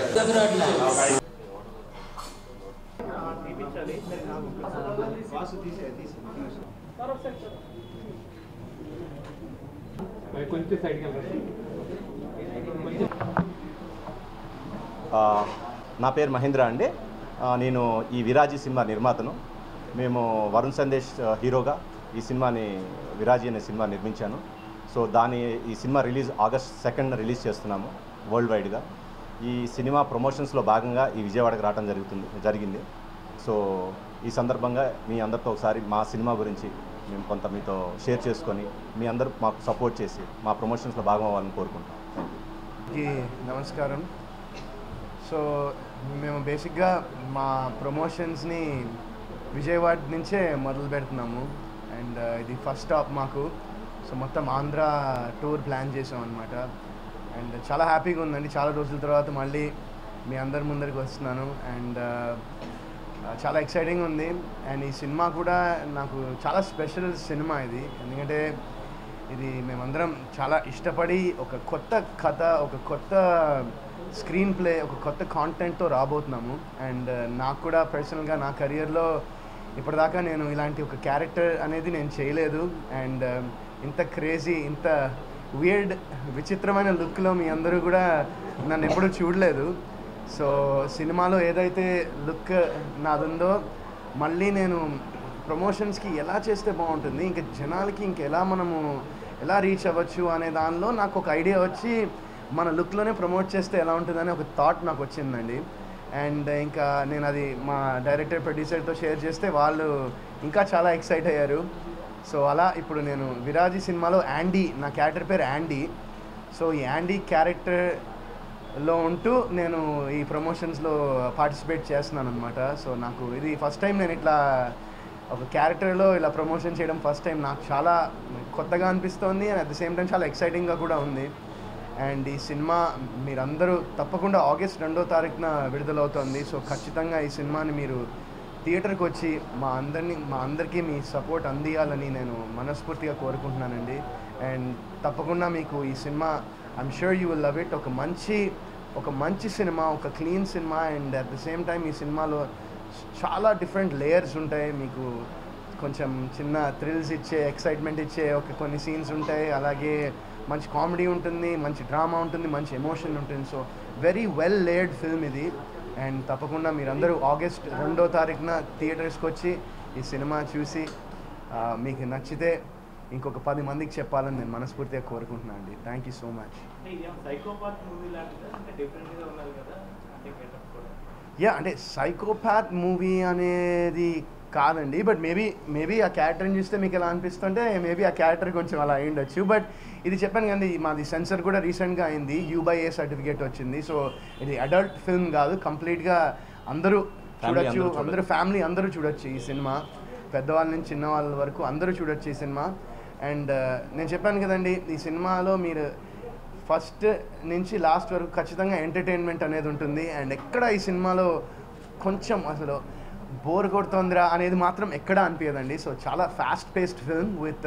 కొంచెం సైడ్కి వెళ్ళండి ఆ, నా పేరు మహేంద్ర అండి ఆ, నేను ఈ విరాజీ సినిమా నిర్మాతను మేము వరుణ్ సందేశ్ ఆ, హీరోగా ఈ సినిమాని విరాజీ అనే సినిమా నిర్మించాను సో దాని ఈ cinema release August second release చేస్తున్నాము వరల్డ్ వైడ్గా ఈ సినిమా ప్రమోషన్స్లో భాగంగా ఈ విజయవాడకు రావడం జరుగుతుంది జరిగింది సో ఈ సందర్భంగా మీ అందరితో ఒకసారి మా సినిమా గురించి మేము కొంత మీతో షేర్ చేసుకొని మీ అందరూ మాకు సపోర్ట్ చేసి మా ప్రమోషన్స్లో భాగం అవ్వాలని కోరుకుంటాం థ్యాంక్ యూ కి నమస్కారం సో మేము బేసిక్గా మా ప్రమోషన్స్ని విజయవాడ నుంచే మొదలు పెడుతున్నాము అండ్ ఇది ఫస్ట్ స్టాప్ మాకు సో మొత్తం ఆంధ్ర టూర్ ప్లాన్ చేసాం అనమాట అండ్ చాలా హ్యాపీగా ఉందండి చాలా రోజుల తర్వాత మళ్ళీ మీ అందరి ముందరికి వస్తున్నాను అండ్ చాలా ఎక్సైటింగ్ ఉంది అండ్ ఈ సినిమా కూడా నాకు చాలా స్పెషల్ సినిమా ఇది ఎందుకంటే ఇది మేమందరం చాలా ఇష్టపడి ఒక కొత్త కథ ఒక కొత్త స్క్రీన్ ప్లే ఒక కొత్త కాంటెంట్తో రాబోతున్నాము అండ్ నాకు కూడా పర్సనల్గా నా కెరియర్లో ఇప్పటిదాకా నేను ఇలాంటి ఒక క్యారెక్టర్ అనేది నేను చేయలేదు అండ్ ఇంత క్రేజీ ఇంత వియర్డ్ విచిత్రమైన లుక్లో మీ అందరూ కూడా నన్ను ఎప్పుడూ చూడలేదు సో సినిమాలో ఏదైతే లుక్ నాదుందో మళ్ళీ నేను ప్రమోషన్స్కి ఎలా చేస్తే బాగుంటుంది ఇంకా జనాలకి ఇంక ఎలా మనము ఎలా రీచ్ అవ్వచ్చు అనే దానిలో నాకు ఒక ఐడియా వచ్చి మన లుక్లోనే ప్రమోట్ చేస్తే ఎలా ఉంటుందని ఒక థాట్ నాకు వచ్చిందండి అండ్ ఇంకా నేను అది మా డైరెక్టర్ ప్రొడ్యూసర్తో షేర్ చేస్తే వాళ్ళు ఇంకా చాలా ఎక్సైట్ అయ్యారు సో అలా ఇప్పుడు నేను విరాజీ సినిమాలో యాండీ నా క్యారెక్టర్ పేరు యాండీ సో ఈ యాండీ క్యారెక్టర్ లో ఉంటూ నేను ఈ ప్రమోషన్స్లో పార్టిసిపేట్ చేస్తున్నాను అనమాట సో నాకు ఇది ఫస్ట్ టైం నేను ఇట్లా ఒక క్యారెక్టర్లో ఇలా ప్రమోషన్ చేయడం ఫస్ట్ టైం నాకు చాలా కొత్తగా అనిపిస్తోంది and at the same time చాలా ఎక్సైటింగ్గా కూడా ఉంది అండ్ ఈ సినిమా మీరందరూ తప్పకుండా ఆగస్ట్ రెండో తారీఖున విడుదలవుతోంది సో ఖచ్చితంగా ఈ సినిమాని మీరు థియేటర్కి వచ్చి మా అందరినీ మా అందరికీ మీ సపోర్ట్ అందియాలని నేను మనస్ఫూర్తిగా కోరుకుంటున్నానండి అండ్ తప్పకుండా మీకు ఈ cinema I'm sure you will love it ఒక మంచి ఒక మంచి సినిమా ఒక clean cinema and at the same time ఈ సినిమాలో చాలా డిఫరెంట్ లేయర్స్ ఉంటాయి మీకు కొంచెం చిన్న థ్రిల్స్ ఇచ్చే ఎక్సైట్మెంట్ ఇచ్చే ఒక కొన్ని సీన్స్ ఉంటాయి అలాగే మంచి కామెడీ ఉంటుంది మంచి డ్రామా ఉంటుంది మంచి ఎమోషన్ ఉంటుంది so very well laid film ఇది అండ్ తప్పకుండా మీరందరూ ఆగస్ట్ రెండో తారీఖున థియేటర్స్కి వచ్చి ఈ సినిమా చూసి ఆ, మీకు నచ్చితే ఇంకొక పది మందికి చెప్పాలని నేను మనస్ఫూర్తిగా కోరుకుంటున్నాను అండి థ్యాంక్ యూ సో మచ్ అంటే ఇదేం సైకోపాత్ మూవీ లాంటిదా అంటే డిఫరెంట్గా ఉన్నది కదా అంటే గెటప్ కూడా యా అంటే సైకోపాత్ మూవీ అనేది కాదండి బట్ మేబీ మేబీ ఆ క్యారెక్టర్ని చూస్తే మీకు ఎలా అనిపిస్తుంటే మేబీ ఆ క్యారెక్టర్ కొంచెం అలా అయి ఉండొచ్చు బట్ ఇది చెప్పాను కానీ మాది సెన్సర్ కూడా రీసెంట్గా అయింది యూ బై ఏ సర్టిఫికేట్ వచ్చింది సో ఇది అడల్ట్ ఫిల్మ్ కాదు కంప్లీట్గా అందరూ Family చూడొచ్చు అందరూ చూడొచ్చు. అందరూ ఫ్యామిలీ అందరూ చూడొచ్చు ఈ సినిమా పెద్దవాళ్ళ నుంచి చిన్న వాళ్ళ వరకు అందరూ చూడొచ్చు ఈ సినిమా అండ్ నేను చెప్పాను కదండి ఈ సినిమాలో మీరు ఫస్ట్ నుంచి లాస్ట్ వరకు ఖచ్చితంగా ఎంటర్టైన్మెంట్ అనేది ఉంటుంది అండ్ ఎక్కడ ఈ సినిమాలో కొంచెం అసలు బోర్ కొడుతోందిరా అనేది మాత్రం ఎక్కడా అనిపించదండి సో చాలా ఫాస్ట్ పేస్డ్ ఫిల్మ్ విత్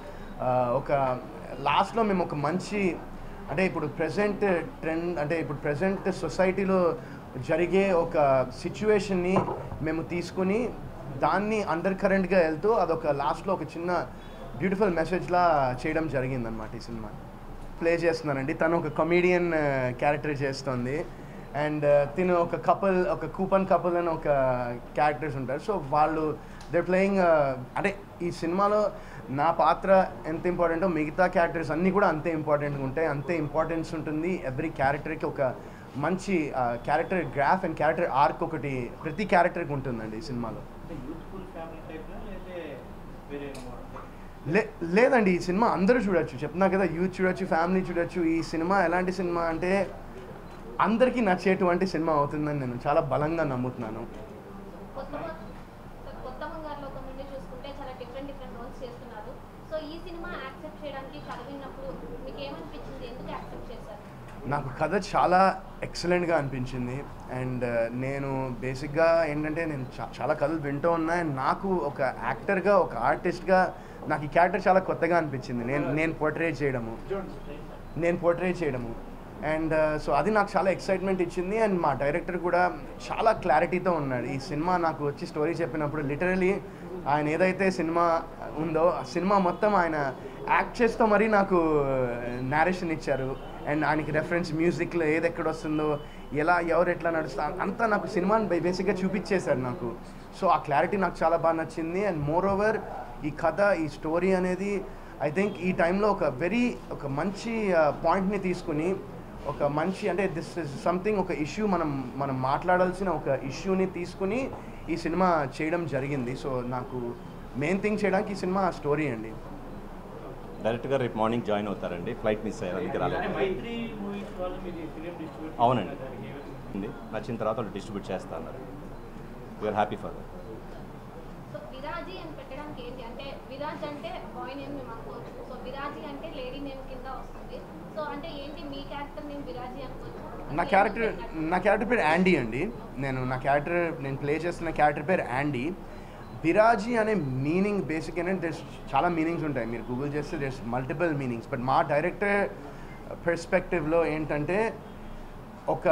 ఒక లాస్ట్లో మేము ఒక మంచి అంటే ఇప్పుడు ప్రజెంట్ ట్రెండ్ అంటే ఇప్పుడు ప్రజెంట్ సొసైటీలో జరిగే ఒక సిచ్యువేషన్ని మేము తీసుకుని దాన్ని అండర్ కరెంట్గా వెళ్తూ అదొక లాస్ట్లో ఒక చిన్న బ్యూటిఫుల్ మెసేజ్లా చేయడం జరిగిందనమాట ఈ సినిమా ప్లే చేస్తున్నానండి తను ఒక కమీడియన్ క్యారెక్టర్ చేస్తుంది అండ్ తిను ఒక కపుల్ ఒక కూపన్ కపుల్ అని ఒక క్యారెక్టర్స్ ఉంటారు సో వాళ్ళు దే ప్లేయింగ్ అంటే ఈ సినిమాలో నా పాత్ర ఎంత ఇంపార్టెంటో మిగతా క్యారెక్టర్స్ అన్నీ కూడా అంతే ఇంపార్టెంట్గా ఉంటాయి అంతే ఇంపార్టెన్స్ ఉంటుంది ఎవ్రీ క్యారెక్టర్కి ఒక మంచి character graph and character arc ఒకటి ప్రతి క్యారెక్టర్కి ఉంటుందండి ఈ సినిమాలో అంటే యూత్ఫుల్ ఫ్యామిలీ టైప్లో లేదంటే వేరే లే లేదండి ఈ సినిమా అందరూ చూడొచ్చు చెప్తున్నా కదా యూత్ చూడొచ్చు ఫ్యామిలీ చూడొచ్చు ఈ సినిమా ఎలాంటి సినిమా అంటే అందరికీ నచ్చేటువంటి సినిమా అవుతుందని నేను చాలా బలంగా నమ్ముతున్నాను కొత్త కొత్త బంగారు లోకం నుండి చూసుకుంటే చాలా డిఫరెంట్ డిఫరెంట్ రోల్స్ చేస్తున్నారు సో ఈ సినిమా యాక్సెప్ట్ చేయడానికి కథ విన్నప్పుడు మీకు ఏమనిపించింది ఎందుకు యాక్సెప్ట్ చేశారు నాకు కథ చాలా ఎక్సలెంట్గా అనిపించింది అండ్ నేను బేసిక్గా ఏంటంటే నేను చా- చాలా కథలు వింటూ ఉన్నా and నాకు ఒక యాక్టర్గా ఒక ఆర్టిస్ట్గా నాకు ఈ క్యారెక్టర్ చాలా కొత్తగా అనిపించింది నేను నేను పోర్ట్రేట్ చేయడము నేను పోర్ట్రేట్ చేయడము అండ్ సో అది నాకు చాలా ఎక్సైట్మెంట్ ఇచ్చింది అండ్ మా డైరెక్టర్ కూడా చాలా క్లారిటీతో ఉన్నాడు ఈ సినిమా నాకు వచ్చి స్టోరీ చెప్పినప్పుడు లిటరలీ ఆయన ఏదైతే సినిమా ఉందో ఆ సినిమా మొత్తం ఆయన యాక్ట్ చేస్తూ మరీ నాకు నేరేషన్ ఇచ్చారు అండ్ ఆయనకి రెఫరెన్స్ మ్యూజిక్లో ఏది ఎక్కడ వస్తుందో ఎలా ఎవరు ఎట్లా నడుస్తా అంతా నాకు సినిమాని బేసిక్గా చూపించేశారు నాకు సో ఆ క్లారిటీ నాకు చాలా బాగా నచ్చింది అండ్ మోర్ ఓవర్ ఈ కథ ఈ స్టోరీ అనేది ఐ థింక్ ఈ టైంలో ఒక వెరీ ఒక మంచి పాయింట్ని తీసుకుని ఒక మంచి అంటే దిస్ ఇస్ సంథింగ్ ఒక ఇష్యూ మనం మనం మాట్లాడాల్సిన ఒక ఇష్యూని తీసుకుని ఈ సినిమా చేయడం జరిగింది సో నాకు మెయిన్ థింగ్ చేయడానికి ఈ సినిమా స్టోరీ అండి డైరెక్ట్గా రేపు మార్నింగ్ జాయిన్ అవుతారండి ఫ్లైట్ మిస్ అయ్యారు అందుకే అంటే రాలేదు మైత్రి మూవీస్ వాళ్ళు మీరు ఫిలిం డిస్ట్రిబ్యూట్ అవునండి. ఉంది. నచ్చిన తర్వాత వాళ్ళు డిస్ట్రిబ్యూట్ చేస్తా అన్నారు we're happy for so Viraaji అని పెట్టడానికి ఏంటి అంటే విరాజ్ అంటే బాయ్ నేమ్ మేము అనుకోవచ్చు సో విరాజీ అంటే లేడీ నేమ్ కింద వస్తుంది సో అంటే ఏంటి మీ క్యారెక్టర్ నేమ్ విరాజీ అనుకోవచ్చు నా క్యారెక్టర్ నా క్యారెక్టర్ పేరు యాండీ అండి నేను నా క్యారెక్టర్ నేను ప్లే చేస్తున్న క్యారెక్టర్ పేరు యాండీ బిరాజీ అనే మీనింగ్ బేసిక్ అనేది there's చాలా మీనింగ్స్ ఉంటాయి మీరు గూగుల్ చేస్తే there's మల్టిపుల్ మీనింగ్స్ బట్ మా డైరెక్టర్ పర్స్పెక్టివ్లో ఏంటంటే ఒక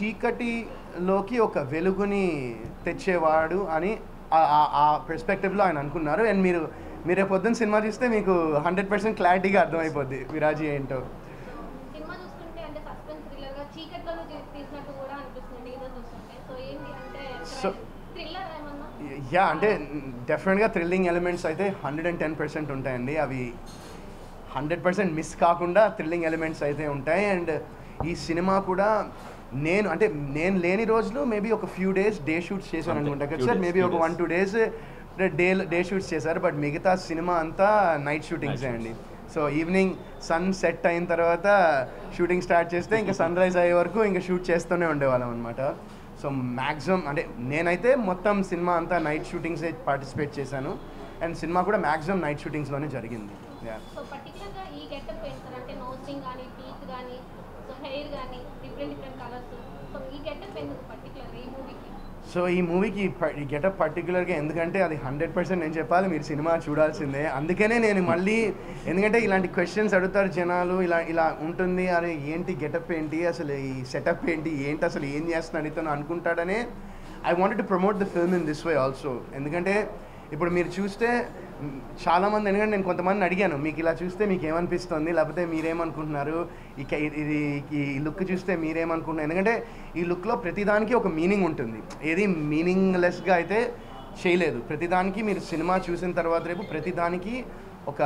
చీకటిలోకి ఒక వెలుగుని తెచ్చేవాడు అని ఆ- ఆ- ఆ పర్స్పెక్టివ్లో ఆయన అనుకున్నారు అండ్ మీరు మీరే పొద్దున్న సినిమా చూస్తే మీకు హండ్రెడ్ పర్సెంట్ క్లారిటీగా అర్థమైపోద్ది విరాజీ ఏంటో సినిమా చూస్తుంటే అంటే సస్పెన్స్ థ్రిల్లర్ గా చీకట్లో తీసినట్టు కూడా అనిపిస్తుంది ఏదో చూస్తుంటే సో ఏంటి అంటే So- థ్రిల్లర్ ఏమన్నా యా అంటే డెఫినెట్గా థ్రిల్లింగ్ ఎలిమెంట్స్ అయితే హండ్రెడ్ అండ్ టెన్ పర్సెంట్ ఉంటాయండి అవి హండ్రెడ్ పర్సెంట్ మిస్ కాకుండా థ్రిల్లింగ్ ఎలిమెంట్స్ అయితే ఉంటాయి అండ్ ఈ సినిమా కూడా నేను అంటే నేను లేని రోజులు మేబీ ఒక ఫ్యూ డేస్ డే షూట్స్ చేశాను అంతే, అనుకుంటా కదా few sir days, maybe few ఒక days. One two days day day shoots చేశారు బట్ మిగతా సినిమా అంతా నైట్ షూటింగ్సే Night అండి సో ఈవినింగ్ సన్ సెట్ అయిన తర్వాత షూటింగ్ స్టార్ట్ చేస్తే ఇంకా సన్ రైజ్ అయ్యే వరకు ఇంకా షూట్ చేస్తూనే ఉండేవాళ్ళం అనమాట సో మ్యాక్సిమం అంటే నేనైతే మొత్తం సినిమా అంతా నైట్ షూటింగ్సే పార్టిసిపేట్ చేశాను అండ్ సినిమా కూడా మ్యాక్సిమం నైట్ షూటింగ్స్లోనే జరిగింది యా సో పర్టికులర్ గా ఈ గెటప్ ఏంటారు అంటే నోసింగ్ కానీ పీక్ కానీ సో హెయిర్ కానీ డిఫరెంట్ డిఫరెంట్ కలర్స్ సో ఈ గెటప్ ఎందుకు పర్టికులర్ ఈ మూవీకి సో ఈ మూవీకి ప- ఈ గెటప్ పర్టికులర్గా ఎందుకంటే అది హండ్రెడ్ పర్సెంట్ నేను చెప్పాలి మీరు సినిమా చూడాల్సిందే అందుకనే నేను మళ్ళీ ఎందుకంటే ఇలాంటి క్వశ్చన్స్ అడుగుతారు జనాలు ఇలా ఇలా ఉంటుంది అరే ఏంటి గెటప్ ఏంటి అసలు ఈ సెటప్ ఏంటి ఏంటి అసలు ఏం చేస్తున్నాడు ఇతను అనుకుంటాడనే I wanted to promote the film in this way also ఎందుకంటే ఇప్పుడు మీరు చూస్తే మ్, చాలామంది ఎందుకంటే నేను కొంతమంది అడిగాను మీకు ఇలా చూస్తే మీకు ఏమనిపిస్తుంది లేకపోతే మీరేమనుకుంటున్నారు ఇక ఇది ఈ లుక్ చూస్తే మీరేమనుకుంటున్నారు ఎందుకంటే ఈ లుక్లో ప్రతిదానికి ఒక మీనింగ్ ఉంటుంది ఏది మీనింగ్లెస్గా అయితే చేయలేదు ప్రతిదానికి మీరు సినిమా చూసిన తర్వాత రేపు ప్రతిదానికి ఒక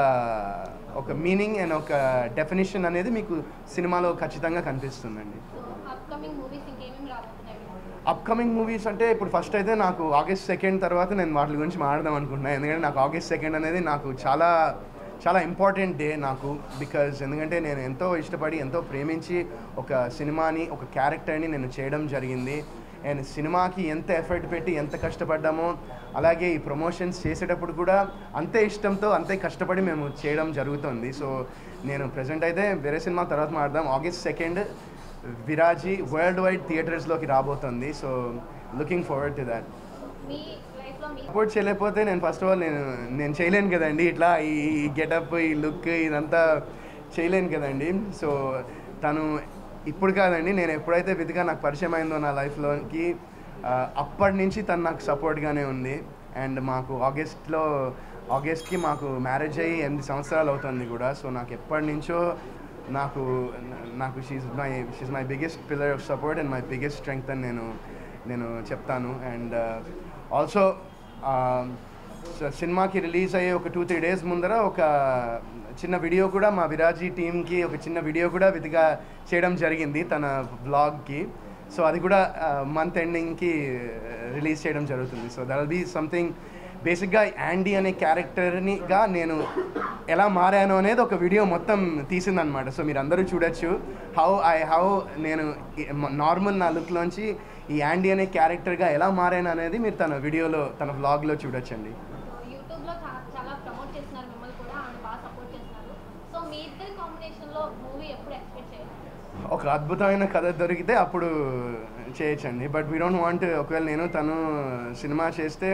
ఒక మీనింగ్ అండ్ ఒక డెఫినేషన్ అనేది మీకు సినిమాలో ఖచ్చితంగా కనిపిస్తుందండి సో అప్కమింగ్ మూవీస్ ఇంకేమేమి రాబోతున్నాయి అప్కమింగ్ మూవీస్ అంటే ఇప్పుడు ఫస్ట్ అయితే నాకు ఆగస్ట్ సెకండ్ తర్వాత నేను వాటి గురించి మాట్లాడదాం అనుకుంటున్నాను ఎందుకంటే నాకు ఆగస్ట్ సెకండ్ అనేది నాకు చాలా చాలా ఇంపార్టెంట్ డే నాకు బికాజ్ ఎందుకంటే నేను ఎంతో ఇష్టపడి ఎంతో ప్రేమించి ఒక సినిమాని ఒక క్యారెక్టర్ని నేను చేయడం జరిగింది అండ్ సినిమాకి ఎంత ఎఫర్ట్ పెట్టి ఎంత కష్టపడ్డామో అలాగే ఈ ప్రమోషన్స్ చేసేటప్పుడు కూడా అంతే ఇష్టంతో అంతే కష్టపడి మేము చేయడం జరుగుతుంది సో నేను ప్రజెంట్ అయితే వేరే సినిమా తర్వాత మాట్లాడదాం August second Viraaji world wide థియేటర్స్లోకి రాబోతుంది so looking forward to that మీ లైఫ్లో మీ సపోర్ట్ చేయలేకపోతే నేను ఫస్ట్ ఆఫ్ ఆల్ నేను నేను చేయలేను కదండి ఇట్లా ఈ గెటప్ ఈ లుక్ ఇదంతా చేయలేను కదండి సో తను ఇప్పుడు కాదండి నేను ఎప్పుడైతే విధిగా నాకు పరిచయం అయిందో నా లైఫ్లోకి ఆ, అప్పటి నుంచి తను నాకు సపోర్ట్గానే ఉంది అండ్ మాకు ఆగస్ట్లో ఆగస్ట్కి మాకు మ్యారేజ్ అయ్యి ఎనిమిది సంవత్సరాలు అవుతుంది కూడా సో నాకు ఎప్పటి నుంచో నాకు నాకు she's my she's my biggest pillar of support and my biggest strength అని నేను నేను చెప్తాను అండ్ ఆల్సో సినిమాకి రిలీజ్ అయ్యే ఒక టూ త్రీ డేస్ ముందర ఒక చిన్న వీడియో కూడా మా విరాజీ టీమ్కి ఒక చిన్న వీడియో కూడా విధిగా చేయడం జరిగింది తన బ్లాగ్కి సో అది కూడా మంత్ ఎండింగ్కి రిలీజ్ చేయడం జరుగుతుంది so that will be something బేసిక్గా యాండీ అనే క్యారెక్టర్నిగా నేను ఎలా మారాను అనేది ఒక వీడియో మొత్తం తీసిందనమాట సో మీరు అందరూ చూడొచ్చు హౌ ఐ హౌ నేను నార్మల్ నా లుక్లోంచి ఈ యాండీ అనే క్యారెక్టర్గా ఎలా మారాను అనేది మీరు తన వీడియోలో తన వ్లాగ్లో చూడొచ్చండి యూట్యూబ్లో చాలా ప్రమోట్ చేస్తున్నారు మిమ్మల్ని కూడా ఆమె బాగా సపోర్ట్ చేస్తున్నారు సో మీ ఇద్దరి కాంబినేషన్లో మూవీ ఎప్పుడు ఎక్స్పెక్ట్ చేయాలి ఒక అద్భుతమైన కథ దొరికితే అప్పుడు చేయొచ్చండి బట్ వీ డోంట్ వాంట్ ఒకవేళ నేను తను సినిమా చేస్తే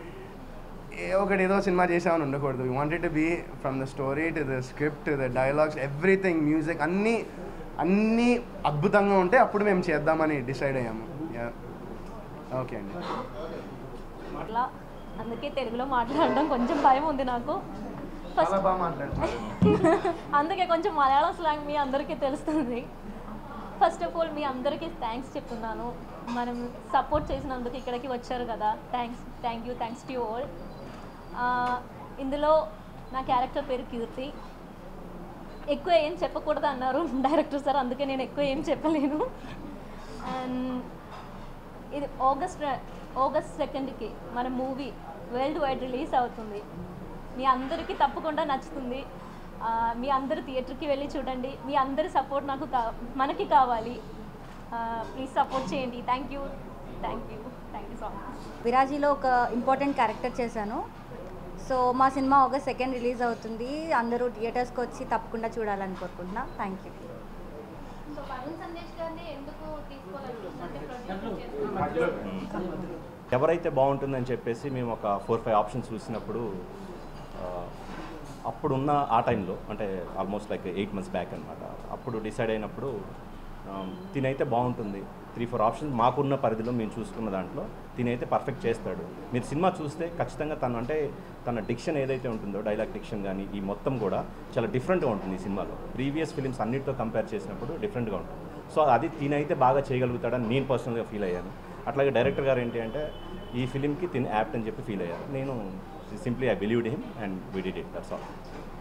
ఏ ఒకటి ఏదో సినిమా చేసామని ఉండకూడదు we wanted to be from the story to the script the dialogues everything music అన్నీ అన్నీ అద్భుతంగా ఉంటే అప్పుడు మేము చేద్దామని డిసైడ్ అయ్యాము ఓకే అండి అట్లా అందుకే తెలుగులో మాట్లాడడం కొంచెం భయం ఉంది నాకు చాలా ఫస్ట్ బాగా మాట్లాడుతున్నారు అందుకే కొంచెం మలయాళం స్లాంగ్ మీ అందరికీ తెలుస్తుంది ఫస్ట్ ఆఫ్ ఆల్ మీ అందరికీ థ్యాంక్స్ చెప్తున్నాను మనం సపోర్ట్ చేసినందుకు ఇక్కడికి వచ్చారు కదా thanks thank you thanks to all ఇందులో నా క్యారెక్టర్ పేరు కీర్తి ఎక్కువ ఏం చెప్పకూడదు అన్నారు డైరెక్టర్ సార్ అందుకే నేను ఎక్కువ ఏం చెప్పలేను అండ్ ఇది ఆగస్ట్ ఆగస్ట్ సెకండ్కి మన మూవీ వరల్డ్ వైడ్ రిలీజ్ అవుతుంది మీ అందరికీ తప్పకుండా నచ్చుతుంది ఆ, మీ అందరు థియేటర్కి వెళ్ళి చూడండి మీ అందరి సపోర్ట్ నాకు కా మనకి కావాలి ప్లీజ్ సపోర్ట్ చేయండి thank you thank you thank you so much విరాజీలో ఒక ఇంపార్టెంట్ క్యారెక్టర్ చేశాను సో మా సినిమా ఆగస్ట్ సెకండ్ రిలీజ్ అవుతుంది అందరూ థియేటర్స్కి వచ్చి తప్పకుండా చూడాలని కోరుకుంటున్నా thank you so Varun Sandesh గారిని ఎందుకు తీసుకోవాలనుకుంటున్నారు అంటే ప్రొడ్యూస్ చేస్తున్నారు ఎవరైతే బాగుంటుందని చెప్పేసి మేము ఒక ఫోర్ ఫైవ్ ఆప్షన్స్ చూసినప్పుడు ఆ, అప్పుడున్న ఆ టైంలో అంటే almost like eight months back అనమాట అప్పుడు డిసైడ్ అయినప్పుడు ఆ, తినైతే బాగుంటుంది త్రీ ఫోర్ ఆప్షన్స్ మాకున్న పరిధిలో మేము చూసుకున్న దాంట్లో తినైతే పర్ఫెక్ట్ చేస్తాడు మీరు సినిమా చూస్తే ఖచ్చితంగా తను అంటే తన డిక్షన్ ఏదైతే ఉంటుందో డైలాగ్ డిక్షన్ కానీ ఈ మొత్తం కూడా చాలా డిఫరెంట్గా ఉంటుంది ఈ సినిమాలో ప్రీవియస్ ఫిలిమ్స్ అన్నిటితో కంపేర్ చేసినప్పుడు డిఫరెంట్గా ఉంటుంది సో అది తినైతే బాగా చేయగలుగుతాడని నేను పర్సనల్గా ఫీల్ అయ్యాను అట్లాగే డైరెక్టర్ గారు ఏంటి అంటే ఈ ఫిలింకి తిన్ యాప్ట్ అని చెప్పి ఫీల్ అయ్యారు నేను simply I believed him and we did it that's all